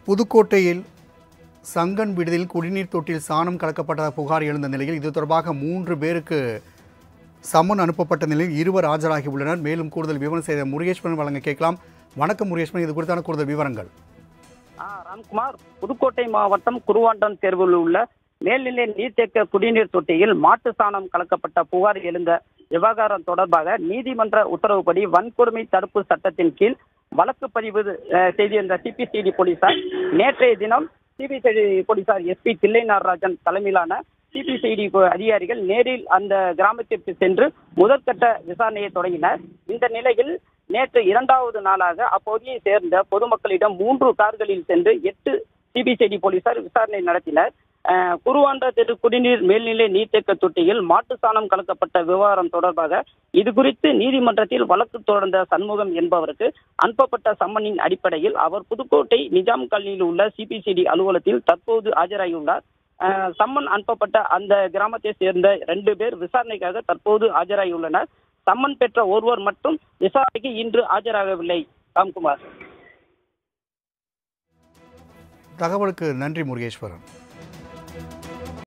புதுக்கோட்டையில் சங்கன் விடுதியில் குடிநீர் தொட்டியில் சாணம் கலக்கப்பட்ட புகார் எழுந்த நிலையில் இது தொடர்பாக மூன்று பேருக்கு சம்மன் அனுப்பப்பட்ட நிலையில் இருவர் ஆஜராகி உள்ளனர் மேலும் கூடுதல் விவரம் செய்த முருகேஸ்வரன் வழங்க கேட்கலாம் வணக்கம் முருகேஸ்வரன் இது குறித்தான கூடுதல் விவரங்கள் ஆ, ராம்குமார் புதுக்கோட்டை மாவட்டம் குருவாண்டம் தேர்வில் உள்ள மேல்நிலை நீர்த்தேக்க குடிநீர் தொட்டியில் மாட்டு சாணம் கலக்கப்பட்ட புகார் எழுந்த விவகாரம் தொடர்பாக நீதிமன்ற உத்தரவுப்படி வன்கொடுமை தடுப்பு சட்டத்தின் கீழ் வழக்கு பதிவு அஹ், செய்திருந்த சிபிசிடி போலீசார் நேற்றைய தினம் சிபிசிடி போலீசார் எஸ்பி தில்லை நடராஜன் தலைமையிலான சிபிசிடி அதிகாரிகள் நேரில் அந்த கிராமத்திற்கு சென்று முதற்கட்ட விசாரணையை தொடங்கினர் இந்த நிலையில் நேற்று இரண்டாவது நாளாக அப்பகுதியை சேர்ந்த பொதுமக்களிடம் மூன்று கார்களில் சென்று எட்டு சிபிசிடி போலீசார் விசாரணை நடத்தினர் அஹ், குருவாண்ட தெரு குடிநீர் மேல்நிலை நீர்த்தேக்க தொட்டியில் மாட்டு சாணம் கலக்கப்பட்ட விவகாரம் தொடர்பாக இது குறித்து நீதிமன்றத்தில் வழக்கு தொடர்ந்த சண்முகம் என்பவருக்கு அனுப்பப்பட்ட சம்மனின் அடிப்படையில் அவர் புதுக்கோட்டை நிஜாம் காலனியில் உள்ள சிபிசிடி அலுவலகத்தில் தற்போது ஆஜராகியுள்ளார் அஹ், சம்மன் அனுப்பப்பட்ட அந்த கிராமத்தை சேர்ந்த ரெண்டு பேர் விசாரணைக்காக தற்போது ஆஜராகியுள்ளனர் சம்மன் பெற்ற ஒருவர் மட்டும் விசாரணைக்கு இன்று ஆஜராகவில்லை ராம்குமார் தகவலுக்கு நன்றி முருகேஸ்வரன்